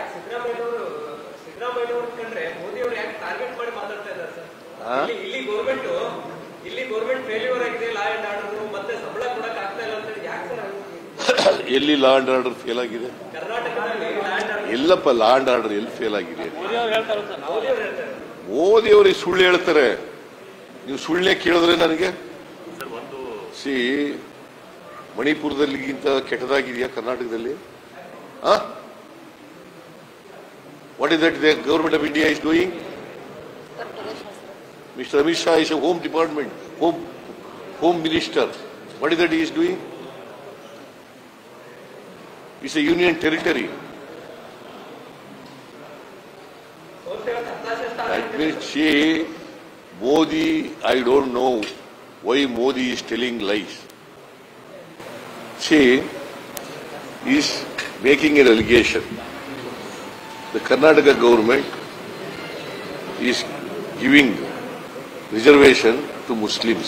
ಯಾಕೆ ಸಿದ್ದರಾಮಯ್ಯನವರು ಸಿದ್ದರಾಮಯ್ಯನವ್ರ ಕಂಡ್ರೆ ಮೋದಿ ಅವರು ಯಾಕೆ ಟಾರ್ಗೆಟ್ ಮಾಡಿ ಮಾತಾಡ್ತಾ ಇದ್ದಾರೆ ಸರ್ ಆ? ಇಲ್ಲಿ ಇಲ್ಲಿ ಗೌರ್ಮೆಂಟ್ ಇಲ್ಲಿ ಗೌರ್ಮೆಂಟ್ ಫೇಲ್ಯೂರ್ ಆಗಿದೆ ಲಾ ಅಂಡ್ ಆರ್ಡರ್ ಮತ್ತೆ ಸಂಬಳ ಕೊಡಕ್ ಆಗ್ತಾ ಇಲ್ಲ ಅಂತ ಹೇಳಿ ಯಾಕೆ ಸರ್ ಎಲ್ಲಿ ಲಾ ಅಂಡ್ ಆರ್ಡರ್ ಫೇಲ್ ಆಗಿದೆ ಕರ್ನಾಟಕದಲ್ಲಿ ಲಾ ಅಂಡ್ ಆರ್ಡರ್ ಎಲ್ಲಪ್ಪ ಲಾ ಅಂಡ್ ಆರ್ಡರ್ ಎಲ್ಲಿ ಫೇಲ್ ಆಗಿದೆ ಮೋದಿ ಅವರು ಹೇಳ್ತಾರೆ ಮೋದಿ ಅವರಿಗೆ ಸುಳ್ಳು ಹೇಳ್ತಾರೆ ನೀವು ಸುಳ್ಳೇ ಕೇಳಿದ್ರೆ ನನಗೆ ಸಿ ಮಣಿಪುರದಲ್ಲಿಗಿಂತ ಕೆಟ್ಟದಾಗಿದೆಯಾ ಕರ್ನಾಟಕದಲ್ಲಿ what is that the government of India is doing mister Amit Shah is a home department home home minister what is that is doing it's a union territory That means, see, Modi, I don't know why Modi is telling lies. See, he is making an allegation. The Karnataka government is giving reservation to Muslims.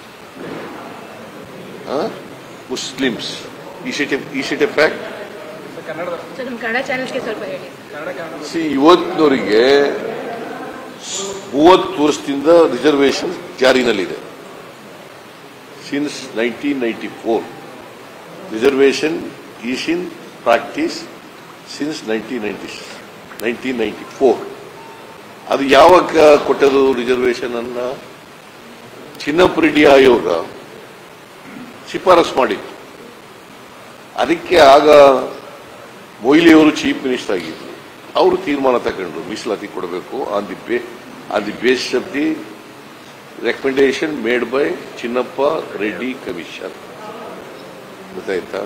Huh? Muslims. Is it a, is it a fact? ಸರ್ ನಮ್ಮ ಕನ್ನಡ ಚಾನೆಲ್ಸ್ಗೆ ಸ್ವಲ್ಪ ಹೇಳಿ see ಇವತ್ತಿನವರಿಗೆ ಮೂವತ್ತು ವರ್ಷದಿಂದ reservation ಜಾರಿನಲ್ಲಿದೆ since nineteen ninety four reservation is in practice since nineteen ninety nineteen ninety four ಅದು ಯಾವಾಗ ಕೊಟ್ಟದು ರಿಸರ್ವೇಶನ್ ಅನ್ನ ಚಿನ್ನಪ್ಪರೆಡ್ಡಿ ಆಯೋಗ ಶಿಫಾರಸ್ ಮಾಡಿತ್ತು ಅದಕ್ಕೆ ಆಗ ಮೊಯ್ಲಿಯವರು ಚೀಫ್ ಮಿನಿಸ್ಟರ್ ಆಗಿದ್ರು ಅವರು ತೀರ್ಮಾನ ತಗೊಂಡ್ರು ಮೀಸಲಾತಿ ಕೊಡಬೇಕು on the bay on the base of the recommendation made by Chinnappa Reddy commission ಗೊತ್ತಾಯ್ತಾ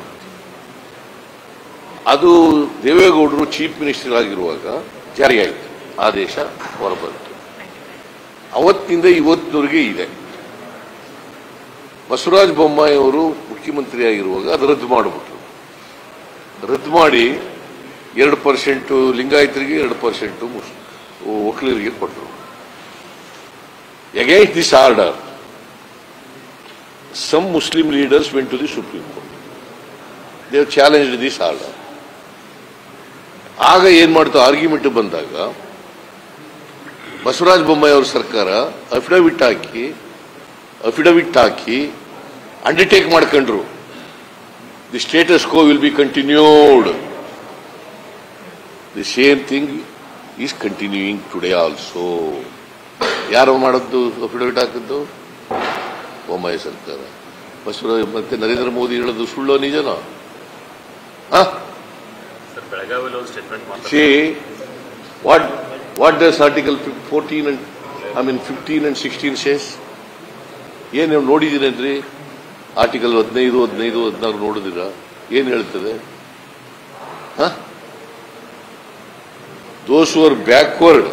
ಅದು ದೇವೇಗೌಡರು ಚೀಫ್ ಮಿನಿಸ್ಟರ್ ಆಗಿರುವಾಗ ಜಾರಿಯಾಯಿತು ಆದೇಶ ಹೊರಬಂತು ಅವತ್ತಿನಿಂದ ಇವತ್ತಿನವರೆಗೆ ಇದೆ ಬಸವರಾಜ ಬೊಮ್ಮಾಯಿ ಅವರು ಮುಖ್ಯಮಂತ್ರಿ ಆಗಿರುವಾಗ ಅದು ರದ್ದು ಮಾಡಿಬಿಟ್ರು ರದ್ದು ಮಾಡಿ ಎರಡು ಪರ್ಸೆಂಟ್ ಲಿಂಗಾಯತರಿಗೆ ಎರಡು ಪರ್ಸೆಂಟ್ ಒಕ್ಕಲಿಗರಿಗೆ ಕೊಟ್ಟರು against this order some Muslim leaders went to the supreme court they challenge this order ಆಗ ಏನ್ ಮಾಡ್ತು ಆರ್ಗ್ಯುಮೆಂಟ್ ಬಂದಾಗ ಬಸವರಾಜ ಬೊಮ್ಮಾಯಿ ಅವ್ರ ಸರ್ಕಾರ ಅಫಿಡವಿಟ್ ಹಾಕಿ ಅಫಿಡವಿಟ್ ಹಾಕಿ ಅಂಡರ್ಟೇಕ್ ಮಾಡ್ಕೊಂಡ್ರು the status quo will be continued. The same thing is continuing today also. ಯಾರು ಮಾಡದ್ದು ಅಫಿಡವಿಟ್ ಹಾಕಿದ್ದು ಬೊಮ್ಮಾಯಿ ಸರ್ಕಾರ ಬಸವರಾಜ ಮತ್ತೆ ನರೇಂದ್ರ ಮೋದಿ ಹೇಳೋದು ಸುಳ್ಳೋ ನಿಜನೋ ಸರ್ ಬೆಳಗಾವಿಯಲ್ಲಿ ಒಂದು ಸ್ಟೇಟ್ಮೆಂಟ್ ಮಾಡ್ತಾರೆ see what what does article fourteen and I mean fifteen and sixteen says ಏನ್ ನೀವು ನೋಡಿದ್ದೀರೇನ್ರಿ ಆರ್ಟಿಕಲ್ ಹದಿನೈದು ಹದಿನೈದು ಹದಿನಾರು ನೋಡಿದಿರ ಏನ್ ಹೇಳ್ತದೆ those are backward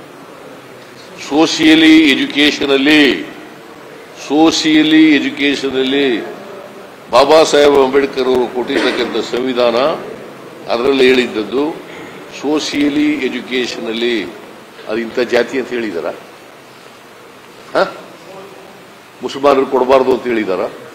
socially educationally socially educationally Baba Saheb Ambedkar ಅವರು ಕೊಟ್ಟಿರ್ತಕ್ಕಂಥ ಸಂವಿಧಾನ ಅದರಲ್ಲಿ ಹೇಳಿದ್ದದ್ದು ಸೋಸಿಯಲಿ ಎಜುಕೇಶನಲ್ಲಿ ಅದು ಇಂಥ ಜಾತಿ ಅಂತ ಹೇಳಿದಾರ ಮುಸಲ್ಮಾನರು ಕೊಡಬಾರ್ದು ಅಂತ ಹೇಳಿದಾರ